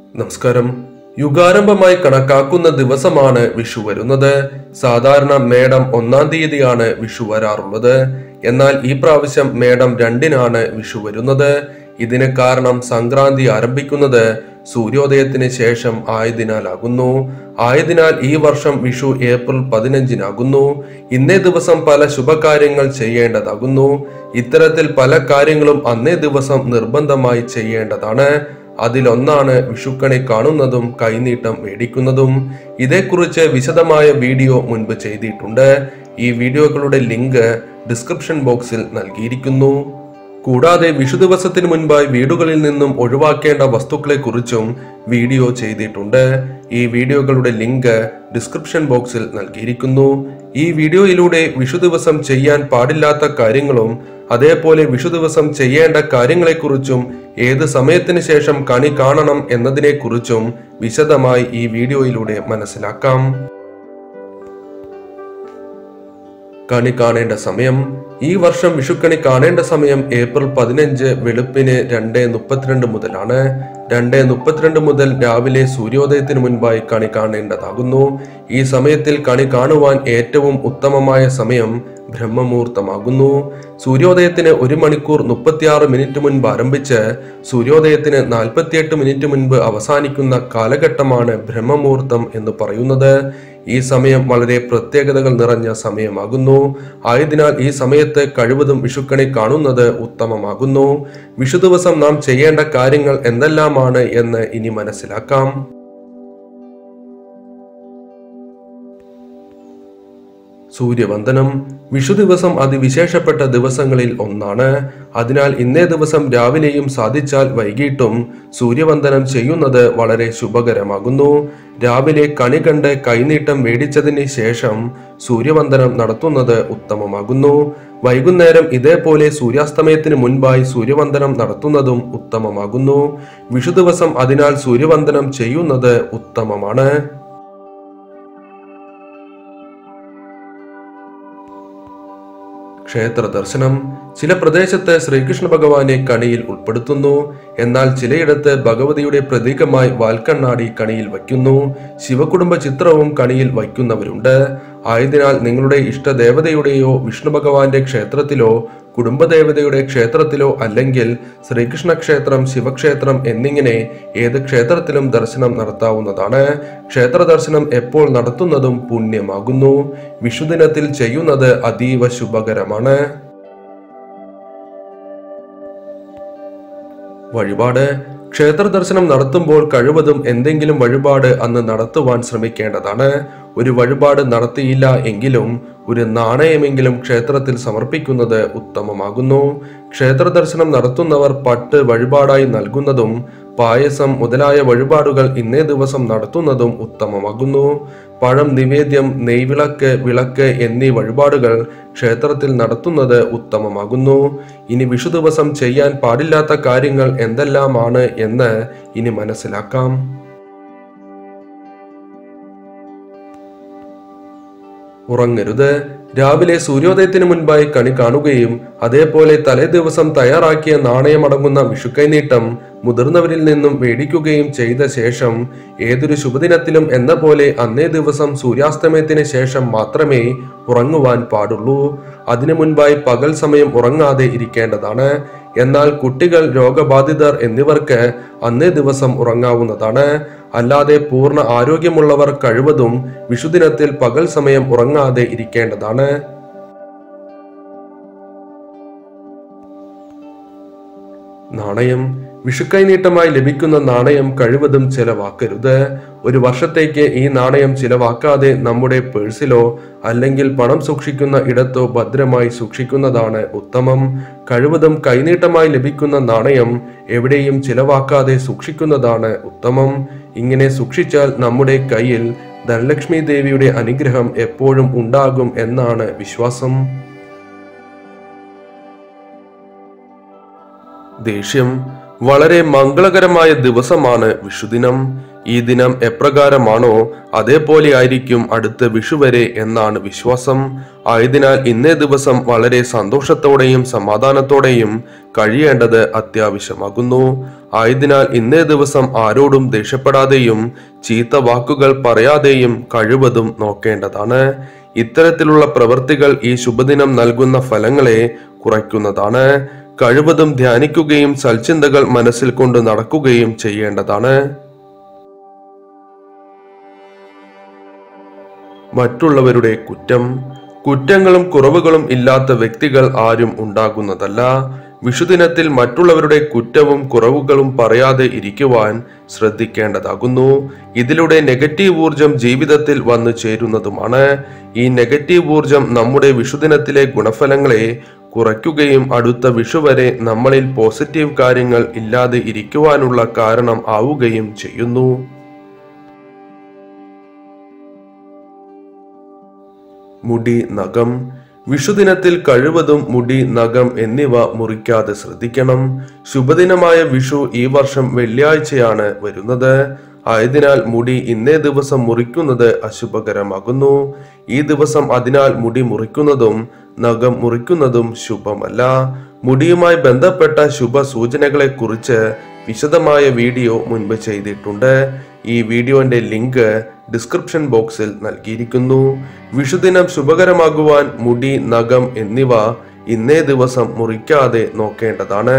നമസ്കാരം യുഗാരംഭമായി കണക്കാക്കുന്ന ദിവസമാണ് വിഷു വരുന്നത് സാധാരണ മേടം ഒന്നാം തീയതിയാണ് വിഷു വരാറുള്ളത് എന്നാൽ ഈ പ്രാവശ്യം മേടം രണ്ടിനാണ് വിഷു വരുന്നത് ഇതിന് കാരണം സംക്രാന്തി ആരംഭിക്കുന്നത് സൂര്യോദയത്തിന് ശേഷം ആയതിനാലാകുന്നു ആയതിനാൽ ഈ വർഷം വിഷു ഏപ്രിൽ പതിനഞ്ചിനാകുന്നു ഇന്നേ ദിവസം പല ശുഭകാര്യങ്ങൾ ചെയ്യേണ്ടതാകുന്നു ഇത്തരത്തിൽ പല കാര്യങ്ങളും അന്നേ ദിവസം നിർബന്ധമായി ചെയ്യേണ്ടതാണ് അതിലൊന്നാണ് വിഷുക്കണി കാണുന്നതും കൈനീട്ടം മേടിക്കുന്നതും ഇതേക്കുറിച്ച് വിശദമായ വീഡിയോ മുൻപ് ചെയ്തിട്ടുണ്ട് ഈ വീഡിയോകളുടെ ലിങ്ക് ഡിസ്ക്രിപ്ഷൻ ബോക്സിൽ നൽകിയിരിക്കുന്നു കൂടാതെ വിഷു ദിവസത്തിന് മുൻപായി വീടുകളിൽ നിന്നും ഒഴിവാക്കേണ്ട വസ്തുക്കളെ കുറിച്ചും വീഡിയോ ചെയ്തിട്ടുണ്ട് ഈ വീഡിയോകളുടെ ലിങ്ക് ഡിസ്ക്രിപ്ഷൻ ബോക്സിൽ നൽകിയിരിക്കുന്നു ഈ വീഡിയോയിലൂടെ വിഷു ദിവസം ചെയ്യാൻ പാടില്ലാത്ത കാര്യങ്ങളും അതേപോലെ വിഷു ദിവസം ചെയ്യേണ്ട കാര്യങ്ങളെക്കുറിച്ചും ഏത് സമയത്തിന് ശേഷം കണി കാണണം എന്നതിനെക്കുറിച്ചും വിശദമായി ഈ വീഡിയോയിലൂടെ മനസ്സിലാക്കാം കണി കാണേണ്ട സമയം ഈ വർഷം വിഷുക്കണി കാണേണ്ട സമയം ഏപ്രിൽ പതിനഞ്ച് വെളുപ്പിന് രണ്ട് മുപ്പത്തിരണ്ട് മുതലാണ് രണ്ട് മുപ്പത്തിരണ്ട് മുതൽ രാവിലെ സൂര്യോദയത്തിന് മുൻപായി കണി കാണേണ്ടതാകുന്നു ഈ സമയത്തിൽ കണി കാണുവാൻ ഏറ്റവും ഉത്തമമായ സമയം ബ്രഹ്മമുഹൂർത്തമാകുന്നു സൂര്യോദയത്തിന് ഒരു മണിക്കൂർ മുപ്പത്തിയാറ് മിനിറ്റ് മുൻപ് ആരംഭിച്ച് സൂര്യോദയത്തിന് നാൽപ്പത്തിയെട്ട് മിനിറ്റ് മുൻപ് അവസാനിക്കുന്ന കാലഘട്ടമാണ് ബ്രഹ്മമുഹൂർത്തം എന്ന് പറയുന്നത് ഈ സമയം വളരെ പ്രത്യേകതകൾ നിറഞ്ഞ സമയമാകുന്നു ആയതിനാൽ ഈ സമയത്ത് കഴിവതും വിഷുക്കണി കാണുന്നത് ഉത്തമമാകുന്നു വിഷു ദിവസം നാം ചെയ്യേണ്ട കാര്യങ്ങൾ എന്തെല്ലാമാണ് എന്ന് ഇനി മനസ്സിലാക്കാം സൂര്യവന്ദനം വിഷു ദിവസം അതിവിശേഷപ്പെട്ട ദിവസങ്ങളിൽ ഒന്നാണ് അതിനാൽ ഇന്നേ ദിവസം രാവിലെയും സാധിച്ചാൽ വൈകിട്ടും സൂര്യവന്ദനം ചെയ്യുന്നത് വളരെ ശുഭകരമാകുന്നു രാവിലെ കണി കണ്ട് കൈനീട്ടം മേടിച്ചതിന് ശേഷം സൂര്യവന്ദനം നടത്തുന്നത് ഉത്തമമാകുന്നു വൈകുന്നേരം ഇതേപോലെ സൂര്യാസ്തമയത്തിന് മുൻപായി സൂര്യവന്ദനം നടത്തുന്നതും ഉത്തമമാകുന്നു വിഷു ദിവസം അതിനാൽ സൂര്യവന്ദനം ചെയ്യുന്നത് ഉത്തമമാണ് ക്ഷേത്ര ദർശനം ചില പ്രദേശത്ത് ശ്രീകൃഷ്ണ ഭഗവാനെ കണിയിൽ ഉൾപ്പെടുത്തുന്നു എന്നാൽ ചിലയിടത്ത് ഭഗവതിയുടെ പ്രതീകമായി വാൽക്കണ്ണാടി കണിയിൽ വയ്ക്കുന്നു ശിവകുടുംബ ചിത്രവും കണിയിൽ വയ്ക്കുന്നവരുണ്ട് ആയതിനാൽ നിങ്ങളുടെ ഇഷ്ടദേവതയുടെയോ വിഷ്ണു ഭഗവാന്റെ ക്ഷേത്രത്തിലോ കുടുംബദേവതയുടെ ക്ഷേത്രത്തിലോ അല്ലെങ്കിൽ ശ്രീകൃഷ്ണ ക്ഷേത്രം ശിവക്ഷേത്രം എന്നിങ്ങനെ ഏത് ക്ഷേത്രത്തിലും ദർശനം നടത്താവുന്നതാണ് ക്ഷേത്ര ദർശനം എപ്പോൾ നടത്തുന്നതും പുണ്യമാകുന്നു വിഷുദിനത്തിൽ ചെയ്യുന്നത് അതീവ ശുഭകരമാണ് വഴിപാട് ക്ഷേത്ര ദർശനം നടത്തുമ്പോൾ കഴിവതും എന്തെങ്കിലും വഴിപാട് അന്ന് നടത്തുവാൻ ശ്രമിക്കേണ്ടതാണ് ഒരു വഴിപാട് നടത്തിയില്ല എങ്കിലും ഒരു നാണയമെങ്കിലും ക്ഷേത്രത്തിൽ സമർപ്പിക്കുന്നത് ഉത്തമമാകുന്നു ക്ഷേത്ര ദർശനം നടത്തുന്നവർ പട്ട് വഴിപാടായി നൽകുന്നതും പായസം മുതലായ വഴിപാടുകൾ ഇന്നേ ദിവസം നടത്തുന്നതും ഉത്തമമാകുന്നു പഴം നിവേദ്യം നെയ്വിളക്ക് വിളക്ക് എന്നീ വഴിപാടുകൾ ക്ഷേത്രത്തിൽ നടത്തുന്നത് ഉത്തമമാകുന്നു ഇനി വിഷു ദിവസം ചെയ്യാൻ പാടില്ലാത്ത കാര്യങ്ങൾ എന്തെല്ലാമാണ് എന്ന് ഇനി മനസ്സിലാക്കാം ഉറങ്ങരുത് രാവിലെ സൂര്യോദയത്തിന് മുൻപായി കണി കാണുകയും അതേപോലെ തലേ ദിവസം തയ്യാറാക്കിയ നാണയമടങ്ങുന്ന വിഷുക്കൈനീട്ടം മുതിർന്നവരിൽ നിന്നും മേടിക്കുകയും ചെയ്ത ശേഷം ഏതൊരു ശുഭദിനത്തിലും എന്ന പോലെ അന്നേ ദിവസം സൂര്യാസ്തമയത്തിന് ശേഷം മാത്രമേ ഉറങ്ങുവാൻ പാടുള്ളൂ അതിനു മുൻപായി പകൽ സമയം ഉറങ്ങാതെ ഇരിക്കേണ്ടതാണ് എന്നാൽ കുട്ടികൾ രോഗബാധിതർ എന്നിവർക്ക് അന്നേ ദിവസം ഉറങ്ങാവുന്നതാണ് അല്ലാതെ പൂർണ്ണ ആരോഗ്യമുള്ളവർ കഴിവതും വിഷുദിനത്തിൽ പകൽ സമയം ഉറങ്ങാതെ ഇരിക്കേണ്ടതാണ് നാണയം വിഷുക്കൈനീട്ടമായി ലഭിക്കുന്ന നാണയം കഴിവതും ചെലവാക്കരുത് ഒരു വർഷത്തേക്ക് ഈ നാണയം ചിലവാക്കാതെ നമ്മുടെ പേഴ്സിലോ അല്ലെങ്കിൽ പണം സൂക്ഷിക്കുന്ന ഇടത്തോ ഭദ്രമായി സൂക്ഷിക്കുന്നതാണ് ഉത്തമം കഴിവതും കൈനീട്ടമായി ലഭിക്കുന്ന നാണയം എവിടെയും ചിലവാക്കാതെ സൂക്ഷിക്കുന്നതാണ് ഉത്തമം ഇങ്ങനെ സൂക്ഷിച്ചാൽ നമ്മുടെ കയ്യിൽ ധനലക്ഷ്മി ദേവിയുടെ അനുഗ്രഹം എപ്പോഴും ഉണ്ടാകും എന്നാണ് വിശ്വാസം ദേഷ്യം വളരെ മംഗളകരമായ ദിവസമാണ് വിഷുദിനം ഈ ദിനം എപ്രകാരമാണോ അതേപോലെ ആയിരിക്കും അടുത്ത വിഷു വരെ എന്നാണ് വിശ്വാസം ആയതിനാൽ ഇന്നേ ദിവസം വളരെ സന്തോഷത്തോടെയും സമാധാനത്തോടെയും കഴിയേണ്ടത് അത്യാവശ്യമാകുന്നു ആയതിനാൽ ഇന്നേ ദിവസം ആരോടും ദേഷ്യപ്പെടാതെയും ചീത്ത വാക്കുകൾ പറയാതെയും കഴിവതും നോക്കേണ്ടതാണ് ഇത്തരത്തിലുള്ള പ്രവൃത്തികൾ ഈ ശുഭദിനം നൽകുന്ന ഫലങ്ങളെ കുറയ്ക്കുന്നതാണ് കഴിവതും ധ്യാനിക്കുകയും സൽചിന്തകൾ മനസ്സിൽ കൊണ്ട് നടക്കുകയും ചെയ്യേണ്ടതാണ് മറ്റുള്ളവരുടെ കുറ്റം കുറ്റങ്ങളും കുറവുകളും ഇല്ലാത്ത വ്യക്തികൾ ആരും ഉണ്ടാകുന്നതല്ല വിഷുദിനത്തിൽ മറ്റുള്ളവരുടെ കുറ്റവും കുറവുകളും പറയാതെ ഇരിക്കുവാൻ ശ്രദ്ധിക്കേണ്ടതാകുന്നു ഇതിലൂടെ നെഗറ്റീവ് ഊർജം ജീവിതത്തിൽ വന്നു ചേരുന്നതുമാണ് ഈ നെഗറ്റീവ് ഊർജം നമ്മുടെ വിഷുദിനത്തിലെ ഗുണഫലങ്ങളെ കുറയ്ക്കുകയും അടുത്ത വിഷു വരെ നമ്മളിൽ പോസിറ്റീവ് കാര്യങ്ങൾ ഇല്ലാതെ ഇരിക്കുവാനുള്ള കാരണം ആവുകയും ചെയ്യുന്നു മുടി നഖം വിഷുദിനത്തിൽ കഴിവതും മുടി നഖം എന്നിവ മുറിക്കാതെ ശ്രദ്ധിക്കണം ശുഭദിനമായ വിഷു ഈ വർഷം വെള്ളിയാഴ്ചയാണ് വരുന്നത് ആയതിനാൽ മുടി ഇന്നേ ദിവസം മുറിക്കുന്നത് അശുഭകരമാകുന്നു ഈ ദിവസം അതിനാൽ മുടി മുറിക്കുന്നതും നഖം മുറിക്കുന്നതും ശുഭമല്ല മുടിയുമായി ബന്ധപ്പെട്ട ശുഭ സൂചനകളെ കുറിച്ച് വിശദമായ വീഡിയോ മുൻപ് ചെയ്തിട്ടുണ്ട് ഈ വീഡിയോന്റെ ലിങ്ക് ഡിസ്ക്രിപ്ഷൻ ബോക്സിൽ നൽകിയിരിക്കുന്നു വിഷുദിനം ശുഭകരമാകുവാൻ മുടി നഖം എന്നിവ ഇന്നേ ദിവസം മുറിക്കാതെ നോക്കേണ്ടതാണ്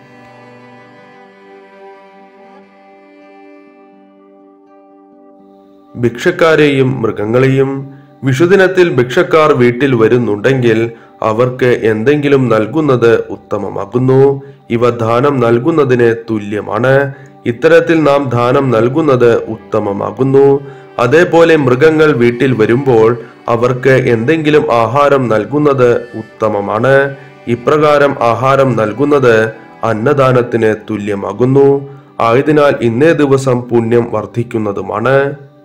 ഭിക്ഷക്കാരെയും മൃഗങ്ങളെയും വിഷുദിനത്തിൽ ഭിക്ഷക്കാർ വീട്ടിൽ വരുന്നുണ്ടെങ്കിൽ അവർക്ക് എന്തെങ്കിലും നൽകുന്നത് ഉത്തമമാകുന്നു ഇവ ദാനം നൽകുന്നതിന് തുല്യമാണ് ഇത്തരത്തിൽ നാം ദാനം നൽകുന്നത് ഉത്തമമാകുന്നു അതേപോലെ മൃഗങ്ങൾ വീട്ടിൽ വരുമ്പോൾ അവർക്ക് എന്തെങ്കിലും ആഹാരം നൽകുന്നത് ഉത്തമമാണ് ഇപ്രകാരം ആഹാരം നൽകുന്നത് അന്നദാനത്തിന് തുല്യമാകുന്നു ആയതിനാൽ ഇന്നേ ദിവസം പുണ്യം വർദ്ധിക്കുന്നതുമാണ്